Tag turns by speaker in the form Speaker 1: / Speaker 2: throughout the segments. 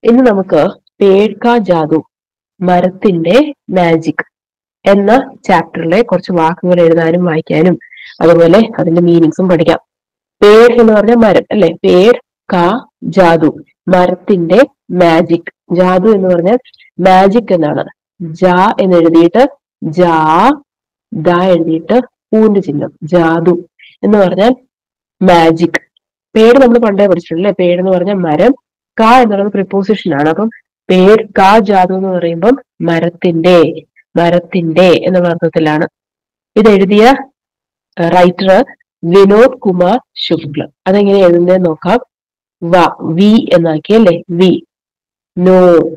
Speaker 1: ഇന്ന് നമുക്ക് പേഡ്ക ജാദു മരത്തിന്റെ മാജിക് എന്ന ചാപ്റ്ററിലെ കുറച്ച് വാക്കുകൾ എഴുതാനും വായിക്കാനും അതുപോലെ അതിന്റെ മീനിങ്സും പഠിക്കാം പേഡ് എന്ന് പറഞ്ഞ മരം അല്ലെ പേഡ് ക ജാദു മരത്തിന്റെ മാജിക് ജാദു എന്ന് പറഞ്ഞാൽ മാജിക് എന്നാണ് ജാ എന്ന് എഴുതിയിട്ട് ജാ ദ എഴുതിയിട്ട് പൂന്റെ ചിഹ്നം ജാദു എന്ന് പറഞ്ഞാൽ മാജിക് പേര് നമ്മൾ പണ്ടേ പഠിച്ചിട്ടുണ്ടല്ലേ പേര് എന്ന് പറഞ്ഞാൽ മരം ക എന്നുള്ളത് പ്രിപ്പോസിഷൻ ആണ് അപ്പം പേര് കാ ജാതു എന്ന് പറയുമ്പം മരത്തിന്റെ മരത്തിന്റെ എന്നുള്ള അർത്ഥത്തിലാണ് ഇത് എഴുതിയ റൈറ്റർ വിനോദ് കുമാർ ശുക്ല അതെങ്ങനെ എഴുതുന്നത് നോക്കാം വ വി എന്നാക്കി അല്ലേ വി നോ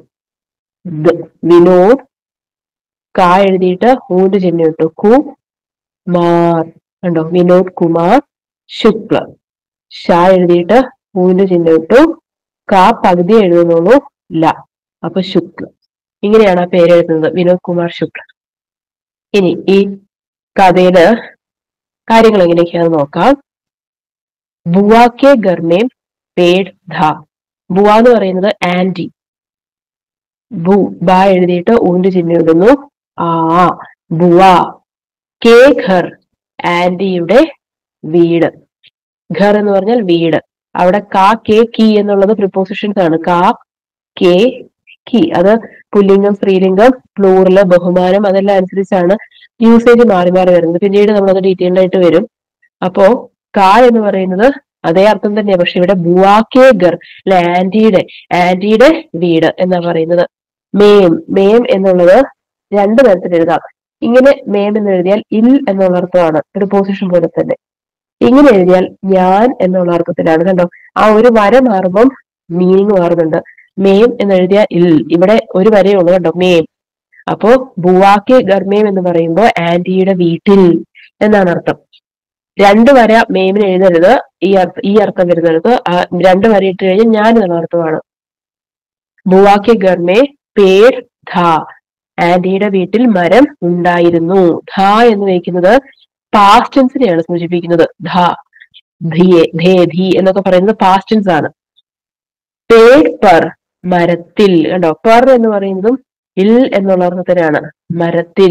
Speaker 1: ദ് വിനോദ് കാ എഴുതിയിട്ട് ഊന്റെ ചിഹ്നം ഇട്ടു കു മാർ കണ്ടോ വിനോദ് കുമാർ ശുക്ല ഷാ എഴുതിയിട്ട് ഊന്റെ ചിഹ്നം ഇട്ടു കാ പകുതി എഴുതുന്നുള്ളൂ ല അപ്പൊ ശുക്ല ഇങ്ങനെയാണ് ആ പേര് എഴുതുന്നത് വിനോദ് കുമാർ ശുക്ല ഇനി ഈ കഥയില് കാര്യങ്ങൾ എങ്ങനെയൊക്കെയാന്ന് നോക്കാം ബുവാക്കെ ഗർമേം പേഡ് ധ ബുവ എന്ന് പറയുന്നത് ആന്റി ബു ബ എഴുതിയിട്ട് ഊന്റെ ചിഹ്നം ഇടുന്നു ആ ബുവ കെ ഘർ ആന്റിയുടെ വീട് ഘർ എന്ന് പറഞ്ഞാൽ വീട് അവിടെ കാ കെ കി എന്നുള്ളത് പ്രിപ്പോസിഷൻസ് ആണ് കാ കെ കി അത് പുല്ലിംഗം സ്ത്രീലിംഗം പ്ലൂറല് ബഹുമാനം അതെല്ലാം അനുസരിച്ചാണ് യൂസേജ് മാറി മാറി വരുന്നത് പിന്നീട് നമ്മളത് ഡീറ്റെയിൽഡ് ആയിട്ട് വരും അപ്പോ കാ എന്ന് പറയുന്നത് അതേ അർത്ഥം തന്നെയാണ് പക്ഷെ ഇവിടെ ബുവാക്കെ ഗർ അല്ലെ ആന്റിയുടെ ആന്റിയുടെ വീട് എന്നാ പറയുന്നത് മേം മേം എന്നുള്ളത് രണ്ട് തരത്തിൽ എഴുതാം ഇങ്ങനെ മേം എന്ന് എഴുതിയാൽ ഇൽ എന്നുള്ള അർത്ഥമാണ് പ്രിപ്പോസിഷൻ പോലെ തന്നെ ഇങ്ങനെ എഴുതിയാൽ ഞാൻ എന്നുള്ള അർത്ഥത്തിലാണ് കണ്ടോ ആ ഒരു വര മാറുമ്പം മീനിങ് മാറുന്നുണ്ട് മേം എന്ന് എഴുതിയ ഇൽ ഇവിടെ ഒരു വരയേ ഉള്ളൂ കണ്ടോ മേം അപ്പോ ബുവാക്കെ ഗർമേം എന്ന് പറയുമ്പോൾ ആന്റിയുടെ വീട്ടിൽ എന്നാണ് അർത്ഥം രണ്ട് വര മേമിന് എഴുതരുത് ഈ അർത്ഥ ഈ അർത്ഥം വരുന്നത് ആ രണ്ട് വര ഇട്ട് കഴിഞ്ഞാൽ ഞാൻ എന്നുള്ള അർത്ഥമാണ് ബുവാക്കെ ഗർമേ പേർ ധ ആന്റിയുടെ വീട്ടിൽ മരം ഉണ്ടായിരുന്നു ധ എന്ന് വയ്ക്കുന്നത് പാസ്റ്റ് ടെൻസിനെയാണ് സൂചിപ്പിക്കുന്നത് ധ ധിയെ ധേ ധി എന്നൊക്കെ പറയുന്നത് പാസ്റ്റ് ടെൻസ് ആണ് പേഡ് പർ മരത്തിൽ കണ്ടോ പർ എന്ന് പറയുന്നതും ഇൽ എന്നുള്ള അർത്ഥത്തിനാണ് മരത്തിൽ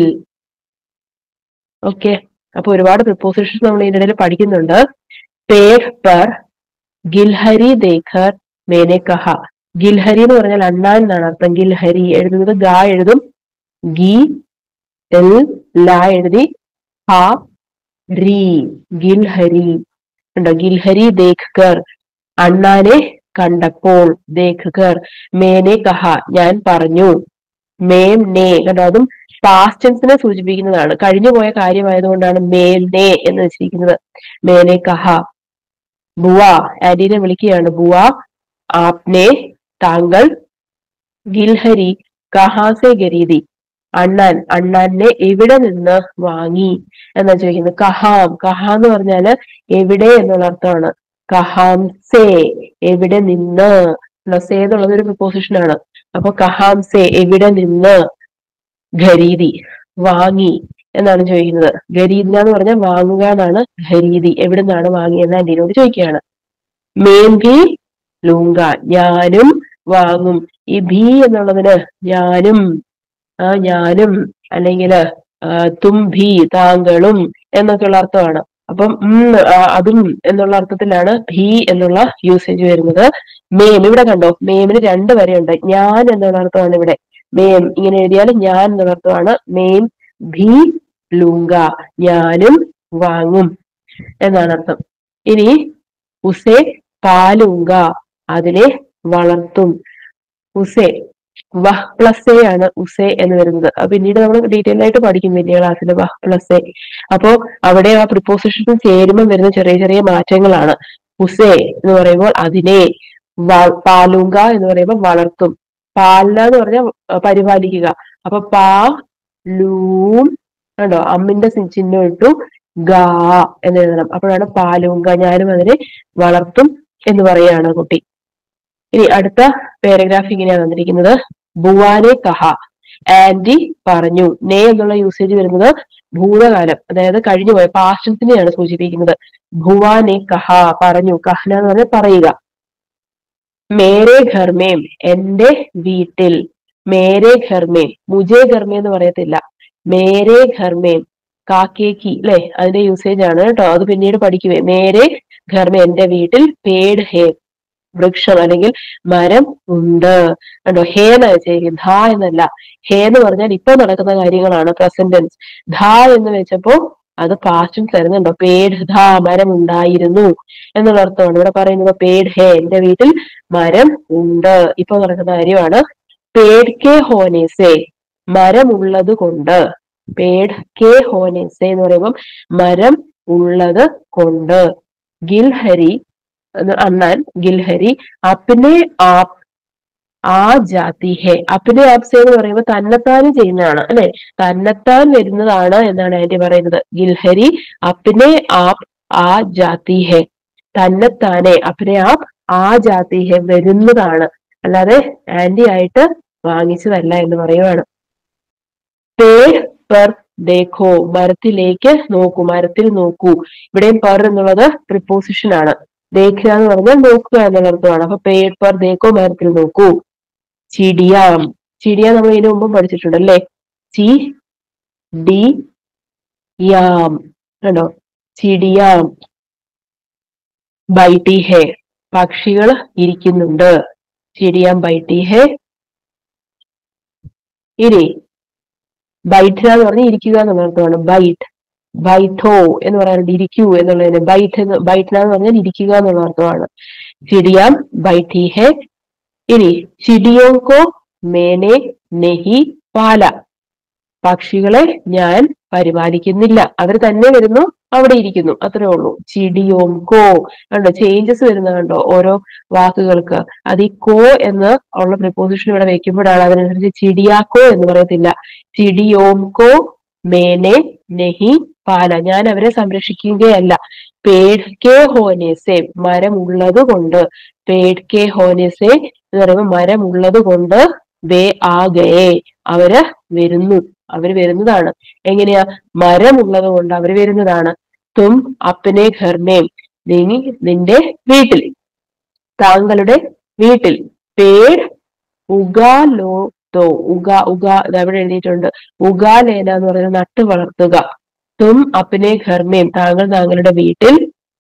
Speaker 1: ഓക്കെ അപ്പൊ ഒരുപാട് പ്രിപ്പോസിഷൻസ് നമ്മൾ ഇതിന്റെ ഇടയിൽ പഠിക്കുന്നുണ്ട് പേഡ് പർ ഗിൽഹരി ദേഖർ മേനെ കഹ ഗിൽഹരി എന്ന് പറഞ്ഞാൽ അണ്ണാൻ എന്നാണ് അർത്ഥം ഗിൽഹരി എഴുതുന്നത് ഗ എഴുതും ഗി എൽ ല എഴുതി ഹ രീ ഗിൽഹരി ഉണ്ടോ ഗിൽഹരി ദേഖർ അണ്ണാനെ കണ്ടപ്പോൾ ദേഖർ മേനെ കഹ ഞാൻ പറഞ്ഞു മേം നേ കണ്ടോ അതും പാസ്റ്റ് ടെൻസിനെ സൂചിപ്പിക്കുന്നതാണ് കഴിഞ്ഞു പോയ കാര്യമായതുകൊണ്ടാണ് മേൽ നേ എന്ന് വെച്ചിരിക്കുന്നത് മേനെ കഹ ബുവ ആന്റീനെ വിളിക്കുകയാണ് ബുവ ആപ്നെ താങ്കൾ ഗിൽഹരി കഹാസെ ഗരീതി അണ്ണാൻ അണ്ണാനെ എവിടെ നിന്ന് വാങ്ങി എന്നാ ചോദിക്കുന്നത് കഹാം കഹാ എന്ന് പറഞ്ഞാല് എവിടെ എന്നുള്ള അർത്ഥമാണ് കഹാം സേ എവിടെ നിന്ന് സേ എന്നുള്ളത് ഒരു പ്രിപ്പോസിഷൻ ആണ് അപ്പൊ കഹാം സേ എവിടെ നിന്ന് ഖരീദി വാങ്ങി എന്നാണ് ചോദിക്കുന്നത് ഖരീദിന എന്ന് പറഞ്ഞാൽ വാങ്ങുക എന്നാണ് ഖരീദി എവിടെ നിന്നാണ് വാങ്ങിയെന്ന് ആന്റീനോട് ചോദിക്കുകയാണ് മേം ഭി ലൂങ്ക ഞാനും വാങ്ങും ഈ ഭീ എന്നുള്ളതിന് ഞാനും ആ ഞാനും അല്ലെങ്കിൽ തും ഭീ താങ്കളും എന്നൊക്കെയുള്ള അർത്ഥമാണ് അപ്പം ഉം ആ, അതും എന്നുള്ള അർത്ഥത്തിലാണ് ഭീ എന്നുള്ള യൂസേജ് വരുന്നത് മേം ഇവിടെ കണ്ടോ മേമിന് രണ്ട് വരെയുണ്ട് ഞാൻ എന്നുള്ള അർത്ഥമാണ് ഇവിടെ മേം ഇങ്ങനെ എഴുതിയാൽ ഞാൻ എന്നുള്ള അർത്ഥമാണ് മേം ഭീ ലൂങ്ക ഞാനും വാങ്ങും എന്നാണ് അർത്ഥം ഇനി ഉസേ പാലുങ്ക അതിനെ വളർത്തും ഉസേ വഹ് പ്ലസ് എ ആണ് ഉസേ എന്ന് വരുന്നത് അത് പിന്നീട് നമ്മൾ ഡീറ്റെയിൽ ആയിട്ട് പഠിക്കും വലിയ ക്ലാസ്സിൽ വഹ് പ്ലസ് എ അപ്പോ അവിടെ ആ പ്രിപ്പോസിഷൻ ചേരുമ്പോൾ വരുന്ന ചെറിയ ചെറിയ മാറ്റങ്ങളാണ് ഉസേ എന്ന് പറയുമ്പോൾ അതിനെ വ- പാലുങ്ക എന്ന് പറയുമ്പോൾ വളർത്തും പാല എന്ന് പറഞ്ഞാൽ പരിപാലിക്കുക അപ്പൊ പാ ലൂം കണ്ടോ അമ്മിന്റെ സി- ചിഹ്നം ഇട്ടു ഗാ എന്ന് എഴുതണം അപ്പോഴാണ് പാലുങ്ക ഞാനും അതിനെ വളർത്തും എന്ന് പറയാണ് കുട്ടി ഇനി അടുത്ത പാരഗ്രാഫ് ഇങ്ങനെയാണ് വന്നിരിക്കുന്നത് ബുവാനെ കഹ ആന്റി പറഞ്ഞു നേ എന്നുള്ള യൂസേജ് വരുന്നത് ഭൂതകാലം അതായത് കഴിഞ്ഞുപോയ പാസ്റ്റൻസിനെയാണ് സൂചിപ്പിക്കുന്നത് ഭുവാനെ കഹ പറഞ്ഞു കഹന എന്ന് പറഞ്ഞാൽ പറയുക മേരെ ഘർമേം എന്റെ വീട്ടിൽ മേരെ ഘർമേം മുജേ ഘർമേ എന്ന് പറയത്തില്ല മേരെ ഘർമേം കാക്കേക്ക് അല്ലെ അതിന്റെ യൂസേജ് ആണ് കേട്ടോ അത് പിന്നീട് പഠിക്കുവേ മേരെ ഘർമേ എന്റെ വീട്ടിൽ പേഡ് ഹേ വൃക്ഷം അല്ലെങ്കിൽ മരം ഉണ്ട് കണ്ടോ ഹേ എന്ന് വെച്ചേക്കും ധ എന്നല്ല ഹേ എന്ന് പറഞ്ഞാൽ ഇപ്പൊ നടക്കുന്ന കാര്യങ്ങളാണ് പ്രസന്റ് ടെൻസ് ധ എന്ന് വെച്ചപ്പോ അത് പാസ്റ്റും തരുന്നുണ്ടോ പേഡ് ധ മരം ഉണ്ടായിരുന്നു എന്നുള്ള അർത്ഥമാണ് ഇവിടെ പറയുന്നത് പേഡ് ഹേ എന്റെ വീട്ടിൽ മരം ഉണ്ട് ഇപ്പൊ നടക്കുന്ന കാര്യമാണ് പേഡ് കെ ഹോനേസെ മരം ഉള്ളത് കൊണ്ട് പേഡ് കെ ഹോനേസെ എന്ന് പറയുമ്പോൾ മരം ഉള്ളത് കൊണ്ട് ഗിൽഹരി എന്ന് അണ്ണാൻ ഗിൽഹരി അപ്നെ ആപ്പ് ആ ജാതി ഹെ അപ്നെ ആപ് സെ എന്ന് പറയുമ്പോൾ തന്നെത്താനും ചെയ്യുന്നതാണ് അല്ലെ തന്നെത്താൻ വരുന്നതാണ് എന്നാണ് ആന്റി പറയുന്നത് ഗിൽഹരി അപ്നെ ആപ്പ് ആ ജാതി ഹെ തന്നെത്താനെ അപ്നെ ആപ്പ് ആ ജാതി ഹെ വരുന്നതാണ് അല്ലാതെ ആന്റി ആയിട്ട് വാങ്ങിച്ചതല്ല എന്ന് പറയുവാണ് പേഡ് പെർ ദേഖോ മരത്തിലേക്ക് നോക്കൂ മരത്തിൽ നോക്കൂ ഇവിടെയും പെർ എന്നുള്ളത് പ്രിപ്പോസിഷൻ ആണ് ദേഖുക എന്ന് പറഞ്ഞാൽ നോക്കുക എന്നുള്ള അർത്ഥമാണ് അപ്പൊ പേഡ് പെർ ദേഖോ മരത്തിൽ നോക്കൂ ചിടിയാം ചിടിയ നമ്മൾ ഇതിനു മുമ്പും പഠിച്ചിട്ടുണ്ട് അല്ലേ ചി ഡി യാം കണ്ടോ ചിടിയാം ബൈട്ടി ഹേ പക്ഷികൾ ഇരിക്കുന്നുണ്ട് ചിടിയാം ബൈട്ടി ഹേ ഇനി ബൈറ്റ് എന്ന് പറഞ്ഞാൽ ഇരിക്കുക എന്നുള്ള അർത്ഥമാണ് ബൈറ്റ് ബൈഥോ എന്ന് പറയാറുണ്ട് ഇരിക്കൂ എന്നുള്ളതിന് ബൈറ്റ് എന്ന് ബൈറ്റ്ന എന്ന് പറഞ്ഞാൽ ഇരിക്കുക എന്നുള്ള അർത്ഥമാണ് ചിടിയാം ബൈഠി ഹെ ഇനി ചിടിയോങ്കോ മേനെ നെഹി പാല പക്ഷികളെ ഞാൻ പരിപാലിക്കുന്നില്ല അവർ തന്നെ വരുന്നു അവിടെ ഇരിക്കുന്നു അത്രേ ഉള്ളൂ ചിടിയോങ്കോ കണ്ടോ ചേഞ്ചസ് വരുന്ന കണ്ടോ ഓരോ വാക്കുകൾക്ക് അത് ഈ കോ എന്ന് ഉള്ള പ്രിപ്പോസിഷൻ ഇവിടെ വെക്കുമ്പോഴാണ് അതിനനുസരിച്ച് ചിടിയാക്കോ എന്ന് പറയത്തില്ല ചിടിയോംകോ മേനെ നെഹി പാല ഞാൻ അവരെ സംരക്ഷിക്കുകയല്ല പേഡ് കെ ഹോനേസെ മരം ഉള്ളത് കൊണ്ട് പേഡ് കെ ഹോനേസെ എന്ന് പറയുമ്പോൾ മരം ഉള്ളത് കൊണ്ട് വേ ആ ഗയേ അവര് വരുന്നു അവര് വരുന്നതാണ് എങ്ങനെയാ മരം ഉള്ളത് കൊണ്ട് അവര് വരുന്നതാണ് തും അപ്പനെ ഘർമേം നീ നിന്റെ വീട്ടിൽ താങ്കളുടെ വീട്ടിൽ പേഡ് ഉഗാലോ തോ ഉഗ ഉഗ ഇത് അവിടെ എഴുതിയിട്ടുണ്ട് ഉഗാലേന എന്ന് പറയുന്നത് നട്ടു വളർത്തുക തും അപ്പനെ ഘർമേം താങ്കൾ താങ്കളുടെ വീട്ടിൽ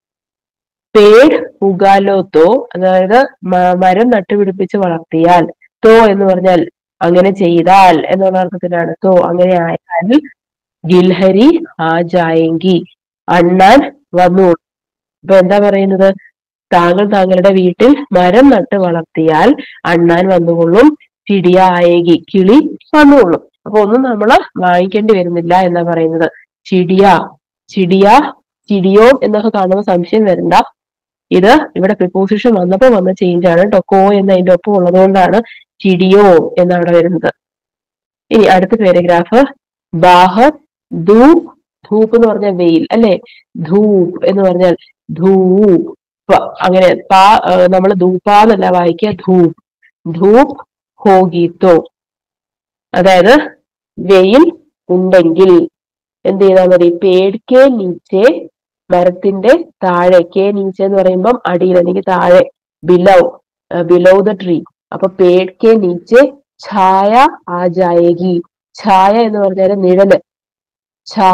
Speaker 1: പേഡ് ഉഗാലോ തോ അതായത് മ- മരം നട്ടുപിടിപ്പിച്ച് വളർത്തിയാൽ തോ എന്ന് പറഞ്ഞാൽ അങ്ങനെ ചെയ്താൽ എന്നുള്ള അർത്ഥത്തിലാണ് തോ അങ്ങനെ ആയാൽ ഗിൽഹരി ആ ജായെങ്കി അണ്ണാൻ വന്നു ഇപ്പൊ എന്താ പറയുന്നത് താങ്കൾ താങ്കളുടെ വീട്ടിൽ മരം നട്ട് വളർത്തിയാൽ അണ്ണാൻ വന്നുകൊള്ളും ചിടിയ ആയേകി കിളി വന്നുകൊള്ളും അപ്പൊ ഒന്നും നമ്മൾ വാങ്ങിക്കേണ്ടി വരുന്നില്ല എന്നാ പറയുന്നത് ചിടിയ ചിടിയ ചിടിയോ എന്നൊക്കെ കാണുമ്പോൾ സംശയം വരണ്ട ഇത് ഇവിടെ പ്രിപ്പോസിഷൻ വന്നപ്പോ വന്ന ചേഞ്ച് ആണ് കേട്ടോ കോ എന്ന് അതിന്റെ ഒപ്പം ഉള്ളതുകൊണ്ടാണ് ചിടിയോ എന്നവിടെ വരുന്നത് ഇനി അടുത്ത പാരഗ്രാഫ് ബാഹർ ധൂപ് ധൂപ്പ് എന്ന് പറഞ്ഞാൽ വെയിൽ അല്ലെ ധൂപ് എന്ന് പറഞ്ഞാൽ ധൂപ് അങ്ങനെ പാ നമ്മൾ ധൂപ്പാന്നല്ല വായിക്കുക ധൂപ് ധൂപ് ഹോഗീത്തോ അതായത് വെയിൽ ഉണ്ടെങ്കിൽ എന്ത് ചെയ്താൽ മതി പേടിക്കെ നീച്ചെ മരത്തിന്റെ താഴെ കെ നീച്ച എന്ന് പറയുമ്പം അടിയിൽ അല്ലെങ്കിൽ താഴെ ബിലോ ബിലോ ദ ട്രീ അപ്പൊ പേടിക്കെ നീച്ചെ ഛായ ആ ജായേഗി ഛായ എന്ന് പറഞ്ഞാൽ നിഴല് ഛാ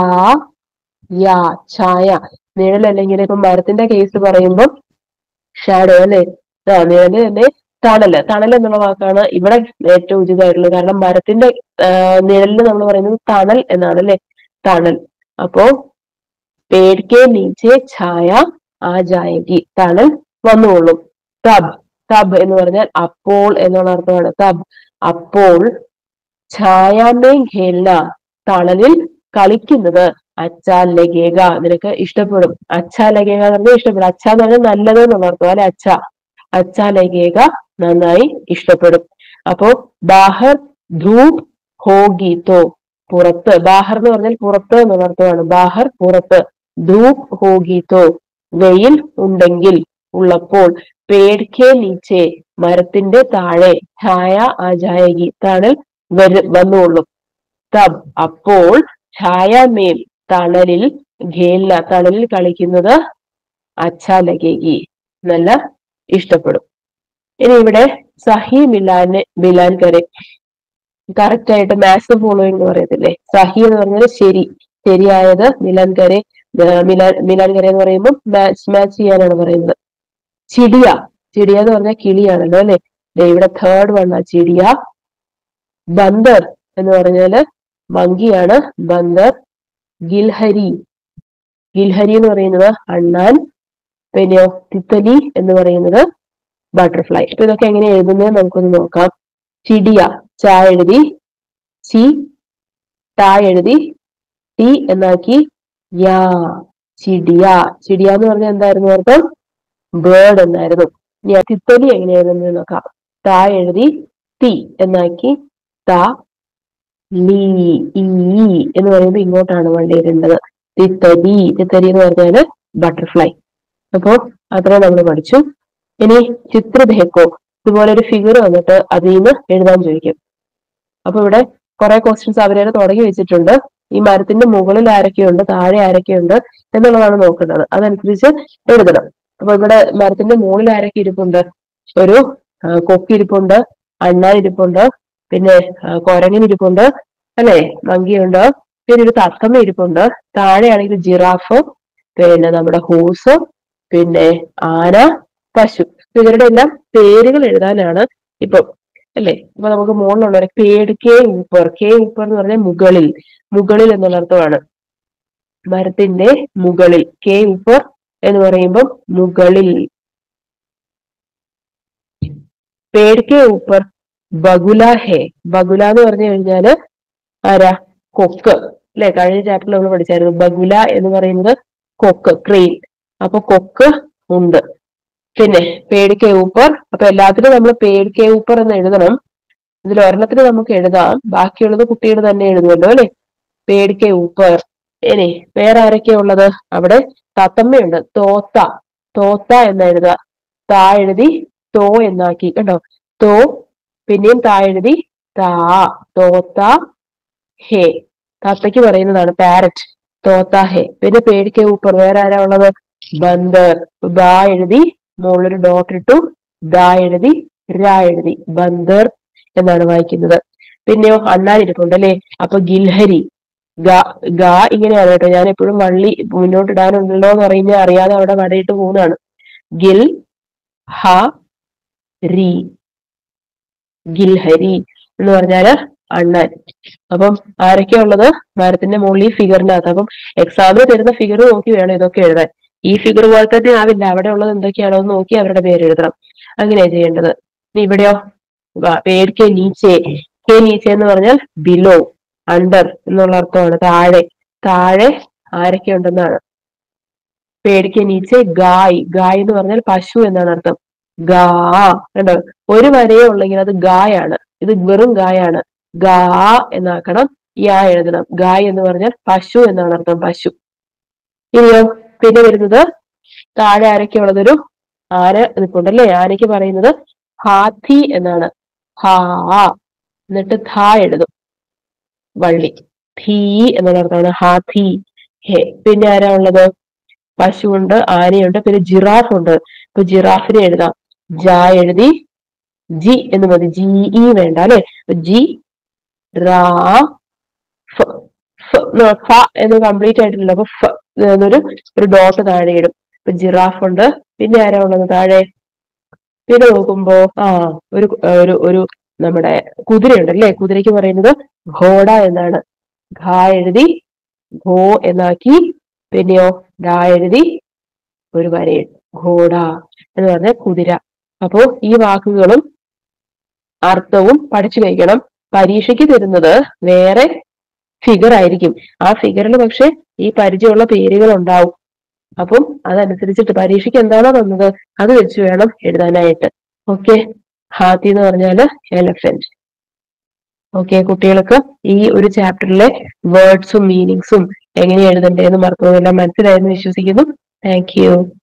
Speaker 1: യാ ഛായ നിഴൽ അല്ലെങ്കിൽ ഇപ്പൊ മരത്തിന്റെ കേസ് പറയുമ്പം ഷാഡോ അല്ലെ ആ നിഴല് തന്നെ തണല് തണൽ എന്നുള്ള വാക്കാണ് ഇവിടെ ഏറ്റവും ഉചിതമായിട്ടുള്ളത് കാരണം മരത്തിന്റെ നിഴലിന് നമ്മൾ പറയുന്നത് തണൽ എന്നാണ് അല്ലെ തണൽ അപ്പോ പേടിക്കെ നീച്ചെ ഛായ ആ ജായകി തണൽ വന്നുകൊള്ളും തബ് തബ് എന്ന് പറഞ്ഞാൽ അപ്പോൾ എന്നുള്ള അർത്ഥമാണ് തബ് അപ്പോൾ ഛായാമേ ഖേൽന തണലിൽ കളിക്കുന്നത് അച്ഛാ ലഗേക നിനക്ക് ഇഷ്ടപ്പെടും അച്ഛാ ലഗേക എന്ന് പറഞ്ഞാൽ ഇഷ്ടപ്പെടും അച്ഛ എന്ന് പറഞ്ഞാൽ നല്ലത് എന്നുള്ള അർത്ഥം അല്ലെ അച്ഛ അച്ഛാ ലഗേക നന്നായി ഇഷ്ടപ്പെടും അപ്പോ ബാഹർ ധൂപ് ഹോഗീത്തോ പുറത്ത് ബാഹർ എന്ന് പറഞ്ഞാൽ പുറത്ത് എന്നുള്ള അർത്ഥമാണ് ബാഹർ പുറത്ത് ധൂപ് ഹോഗീത്തോ വെയിൽ ഉണ്ടെങ്കിൽ ഉള്ളപ്പോൾ പേടിക്കെ നീച്ചെ മരത്തിന്റെ താഴെ ഛായ ആജായകി തണൽ വരു വന്നുകൊള്ളും തബ് അപ്പോൾ ഛായാമേൽ തണലിൽ ഖേൽന തണലിൽ കളിക്കുന്നത് അച്ഛാ ലഗേഗി നല്ല ഇഷ്ടപ്പെടും ഇനി ഇവിടെ സഹി മിലാന് മിലാൻ കരെ കറക്റ്റ് ആയിട്ട് മാത്സ് ഫോളോയിങ് എന്ന് പറയത്തില്ലേ സഹി എന്ന് പറഞ്ഞാൽ ശരി ശരിയായത് മിലാൻ കരെ മിലാൻ മിലാൻ കരെ എന്ന് പറയുമ്പോൾ മാച്ച് മാച്ച് ചെയ്യാനാണ് പറയുന്നത് ചിടിയ ചിടിയ എന്ന് പറഞ്ഞാൽ കിളിയാണല്ലോ അല്ലെ ദേ ഇവിടെ തേർഡ് വൺ ആ ചിടിയ ബന്ദർ എന്ന് പറഞ്ഞാല് മങ്കിയാണ് ബന്ദർ ഗിൽഹരി ഗിൽഹരി എന്ന് പറയുന്നത് അണ്ണാൻ പിന്നെയോ തിത്തലി എന്ന് പറയുന്നത് ബട്ടർഫ്ലൈ അപ്പൊ ഇതൊക്കെ എങ്ങനെ എഴുതുന്നത് നമുക്കൊന്ന് നോക്കാം ചിടിയ ചാ എഴുതി ചി ടാ എഴുതി ടി എന്നാക്കി യാ ചിടിയ ചിടിയ എന്ന് പറഞ്ഞാൽ എന്തായിരുന്നു അർത്ഥം ബേർഡ് എന്നായിരുന്നു ഇനി ആ തിത്തലി എങ്ങനെ എഴുതുന്നത് നോക്കാം താ എഴുതി തി എന്നാക്കി ത ലീ ഈ എന്ന് പറയുമ്പോൾ ഇങ്ങോട്ടാണ് വണ്ടി ഇടേണ്ടത് തിത്തലി തിത്തലി എന്ന് പറഞ്ഞാല് ബട്ടർഫ്ലൈ അപ്പോ അത്ര നമ്മൾ പഠിച്ചു ഇനി ചിത്രഭേക്കോ ഇതുപോലെ ഒരു ഫിഗർ വന്നിട്ട് അതിൽ നിന്ന് എഴുതാൻ ചോദിക്കും അപ്പൊ ഇവിടെ കുറെ ക്വസ്റ്റ്യൻസ് അവരെ തുടങ്ങി വെച്ചിട്ടുണ്ട് ഈ മരത്തിന്റെ മുകളിൽ ആരൊക്കെയുണ്ട് താഴെ ആരൊക്കെയുണ്ട് എന്നുള്ളതാണ് നോക്കേണ്ടത് അതനുസരിച്ച് എഴുതണം അപ്പൊ ഇവിടെ മരത്തിന്റെ മുകളിൽ ആരൊക്കെ ഇരിപ്പുണ്ട് ഒരു ആ, കൊക്ക് ഇരിപ്പുണ്ട് അണ്ണാൻ ഇരിപ്പുണ്ട് പിന്നെ ആ, കുരങ്ങൻ ഇരിപ്പുണ്ട് അല്ലെ മങ്കിയുണ്ട് പിന്നെ ഒരു തത്തമ്മ ഇരിപ്പുണ്ട് താഴെയാണെങ്കിൽ ജിറാഫ് പിന്നെ നമ്മുടെ ഹോസ് പിന്നെ ആന പശു അപ്പൊ ഇവരുടെ എല്ലാം പേരുകൾ എഴുതാനാണ് ഇപ്പൊ അല്ലെ അപ്പൊ നമുക്ക് മുകളിലുള്ളവരെ പേട് കെ ഊപ്പർ കെ ഊപ്പർ എന്ന് പറഞ്ഞാൽ മുകളിൽ മുകളിൽ എന്നുള്ള അർത്ഥമാണ് മരത്തിന്റെ മുകളിൽ കെ ഊപ്പർ എന്ന് പറയുമ്പോൾ മുകളിൽ പേട് കെ ഊപ്പർ ബഗുല ഹേ ബഗുല എന്ന് പറഞ്ഞു കഴിഞ്ഞാല് ആരാ കൊക്ക് അല്ലെ കഴിഞ്ഞ ചാപ്റ്ററിൽ നമ്മൾ പഠിച്ചായിരുന്നു ബഗുല എന്ന് പറയുന്നത് കൊക്ക് ക്രെയിൻ അപ്പൊ കൊക്ക് ഉണ്ട് പിന്നെ പേട് കെ ഊപ്പർ അപ്പൊ എല്ലാത്തിനും നമ്മൾ പേട് കെ ഊപ്പർ എന്ന് എഴുതണം ഇതിൽ ഒരെണ്ണത്തിന് നമുക്ക് എഴുതാം ബാക്കിയുള്ളത് കുട്ടികൾ തന്നെ എഴുതുമല്ലോ അല്ലെ പേട് കെ ഊപ്പർ ഇനി വേറെ ആരൊക്കെയാ ഉള്ളത് അവിടെ തത്തമ്മയുണ്ട് തോത്ത തോത്ത എന്ന് എഴുതുക താ എഴുതി തോ എന്നാക്കി കണ്ടോ തോ പിന്നെയും താ എഴുതി താ തോത്ത ഹേ തത്തയ്ക്ക് പറയുന്നതാണ് പാരറ്റ് തോത്ത ഹേ പിന്നെ പേട് കെ ഊപ്പർ വേറെ ആരാ ഉള്ളത് ബന്ദർ ബാ എഴുതി മുകളിലൊരു ഡോട്ട് ഇട്ടു ദാ എഴുതി രാ എഴുതി ബന്ദർ എന്നാണ് വായിക്കുന്നത് പിന്നെയോ അണ്ണാൻ ഇരിപ്പുണ്ട് അല്ലെ അപ്പൊ ഗിൽഹരി ഗ ഗ ഇങ്ങനെയാണ് കേട്ടോ ഞാൻ എപ്പോഴും വള്ളി മുന്നോട്ട് ഇടാനുണ്ടല്ലോ എന്ന് പറയുന്നത് അറിയാതെ അവിടെ വടയിട്ട് പോകുന്നതാണ് ഗിൽ ഹ രി ഗിൽഹരി എന്ന് പറഞ്ഞാല് അണ്ണാൻ അപ്പം ആരൊക്കെയാ ഉള്ളത് മരത്തിന്റെ മുകളിൽ ഈ ഫിഗറിനകത്ത് അപ്പം എക്സാമിന് തരുന്ന ഫിഗർ നോക്കി വേണം ഇതൊക്കെ എഴുതാൻ ഈ ഫിഗർ പോലെ തന്നെ ആവില്ല അവിടെ ഉള്ളത് എന്തൊക്കെയാണോ എന്ന് നോക്കി അവരുടെ പേര് എഴുതണം അങ്ങനെയാ ചെയ്യേണ്ടത് ഇനി ഇവിടെയോ വ- പേര് കെ നീച്ചെ കെ നീച്ചെ എന്ന് പറഞ്ഞാൽ ബിലോ അണ്ടർ എന്നുള്ള അർത്ഥമാണ് താഴെ താഴെ ആരൊക്കെ ഉണ്ടെന്നാണ് പേടിക്ക് നീച്ചെ ഗായ് ഗായ് എന്ന് പറഞ്ഞാൽ പശു എന്നാണ് അർത്ഥം ഗാ കണ്ടോ ഒരു വരയേ ഉള്ളെങ്കിൽ അത് ഗായാണ് ഇത് വെറും ഗായാണ് ഗാ എന്നാക്കണം യാ എഴുതണം ഗായ് എന്ന് പറഞ്ഞാൽ പശു എന്നാണ് അർത്ഥം പശു ഇനിയോ പിന്നെ വരുന്നത് താഴെ ആരൊക്കെ ഉള്ളതൊരു ആന നിൽപ്പുണ്ടല്ലേ ആനയ്ക്ക് പറയുന്നത് ഹാത്തി എന്നാണ് ഹാ എന്നിട്ട് ധാ എഴുതും വള്ളി ധീ എന്നുള്ള അർത്ഥമാണ് ഹാത്തി ഹേ പിന്നെ ആരാ ഉള്ളത് പശുവുണ്ട് ആനയുണ്ട് പിന്നെ ജിറാഫ് ഉണ്ട് ഇപ്പൊ ജിറാഫിനെ എഴുതാം ജ എഴുതി ജി എന്ന് മതി ജി ഇ വേണ്ട അല്ലെ ജി റാ ഫ ഫ ന്ന് ഫ എന്ന് കംപ്ലീറ്റ് ആയിട്ടില്ല അപ്പൊ ഫ എന്നൊരു ഒരു ഡോട്ട് താഴെ ഇടും ഇപ്പൊ ജിറാഫ് ഉണ്ട് പിന്നെ ആരാ ഉള്ളത് താഴെ പിന്നെ നോക്കുമ്പോ ആ ഒരു ഒരു ഒരു നമ്മുടെ കുതിരയുണ്ട് അല്ലേ കുതിരയ്ക്ക് പറയുന്നത് ഘോഡ എന്നാണ് ഘ എഴുതി ഘോ എന്നാക്കി പിന്നെയോ ഡാ എഴുതി ഒരു വരയിടും ഘോഡ എന്ന് പറഞ്ഞ കുതിര അപ്പോ ഈ വാക്കുകളും അർത്ഥവും പഠിച്ചു വയ്ക്കണം പരീക്ഷയ്ക്ക് തരുന്നത് വേറെ ഫിഗർ ആയിരിക്കും ആ ഫിഗറിൽ പക്ഷെ ഈ പരിചയമുള്ള പേരുകൾ ഉണ്ടാവും അപ്പം അതനുസരിച്ചിട്ട് പരീക്ഷയ്ക്ക് എന്താണോ തന്നത് അത് വെച്ച് വേണം എഴുതാനായിട്ട് ഓക്കെ ഹാത്തി എന്ന് പറഞ്ഞാല് എലഫന്റ് ഓക്കെ കുട്ടികൾക്ക് ഈ ഒരു ചാപ്റ്ററിലെ വേർഡ്സും മീനിങ്സും എങ്ങനെ എഴുതണ്ടേന്ന് മറക്കുന്നതെല്ലാം മനസ്സിലായെന്ന് വിശ്വസിക്കുന്നു താങ്ക് യു